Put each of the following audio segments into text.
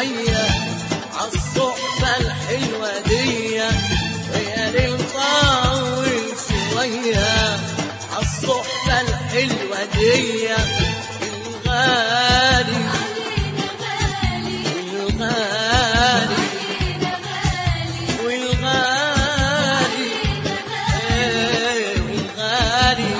شوية عالصحبة الحلوة دي يا ليل طول شوية عالصحبة الحلوة دي الغالي والغالي والغالي إيه والغالي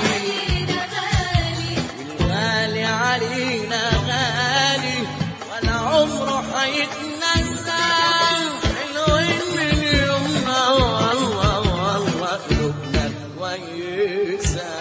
والغالي علينا غالي ولا عمره حيتنسى حلوين من يومنا والله والله قلوبنا كويسه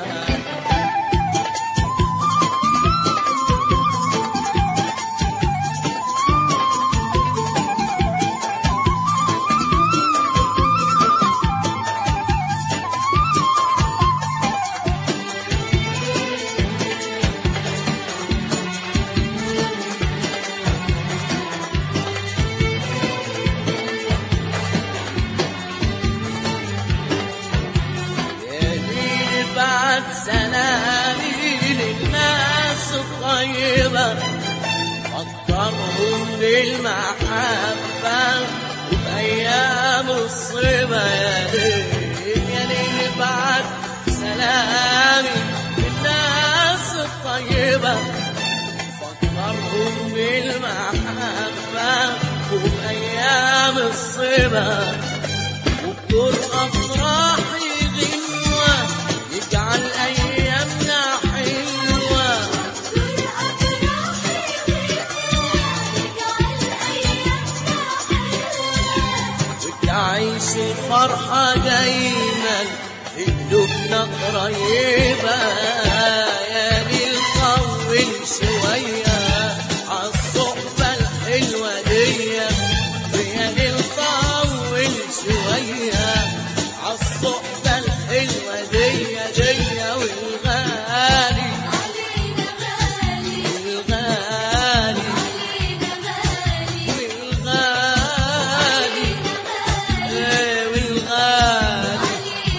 يا ليل بعد سلامي للناس الطيبة فكرهم بالمحبة وبأيام الصبا يا ليل يا ليل بعد سلامي للناس الطيبة فكرهم بالمحبة وبأيام الصبا وبدور أفراحي غنوة يجعل أيامنا حلوة وتعيش الفرحة دايما في قلوبنا قريبة يا ليل طول شوية عالصحبة الحلوة دي يا ليل طول شوية عالصحبة الحلوة دي دي والغالي والغالي والغالي إيه والغالي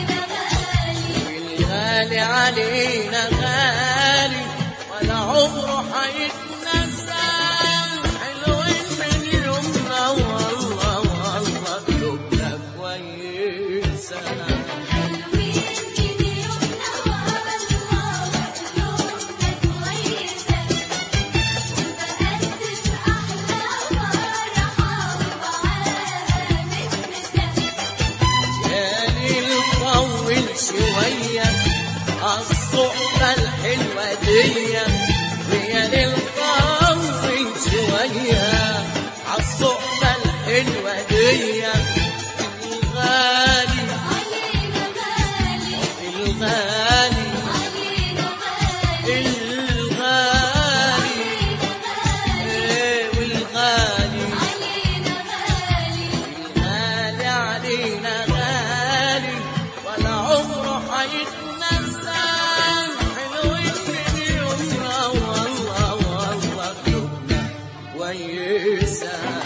والغالي علينا غالي ولا عمره حيتنسى حلوين من يومنا والله والله قلوبنا كويسه يا ليل طول شوية عالصحبة الحلوة دي ويا ليل طول شوية عالصحبة الحلوة دي الغالي الغالي الغالي إيه والغالي الغالي علينا غالي ولا عمره حيتنسى حلوين من يومنا والله والله قلوبنا كويسه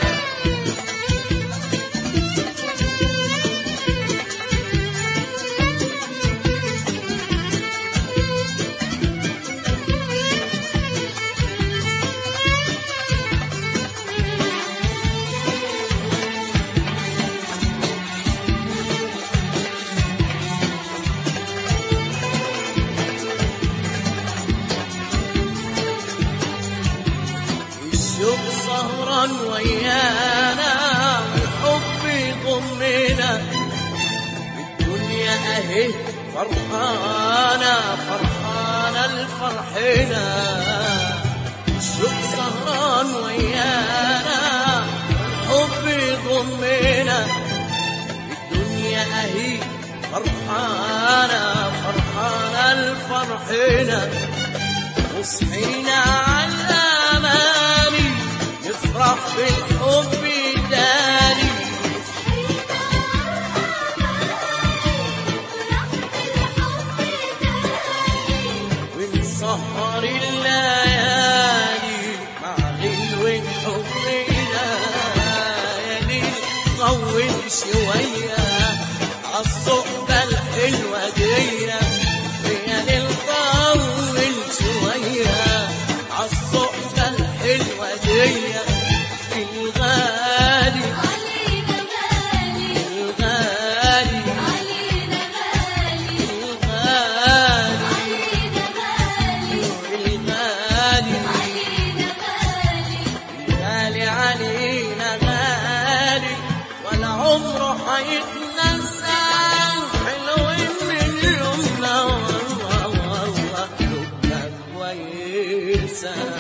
الشوق سهران ويانا والحب يضمنا الدنيا اهي فرحانة فرحانة الفرحنا الشوق سهران ويانا والحب يضمنا الدنيا اهي فرحانة فرحانة الفرحنا وصحينا على الأماني نفرح بالحب تاني ونسهر الليالي مع غلو حبنا يا ليل طول شوية عالصحبة الحلوة دي يا ليل طول شوية عالصحبة الحلوة دي انسى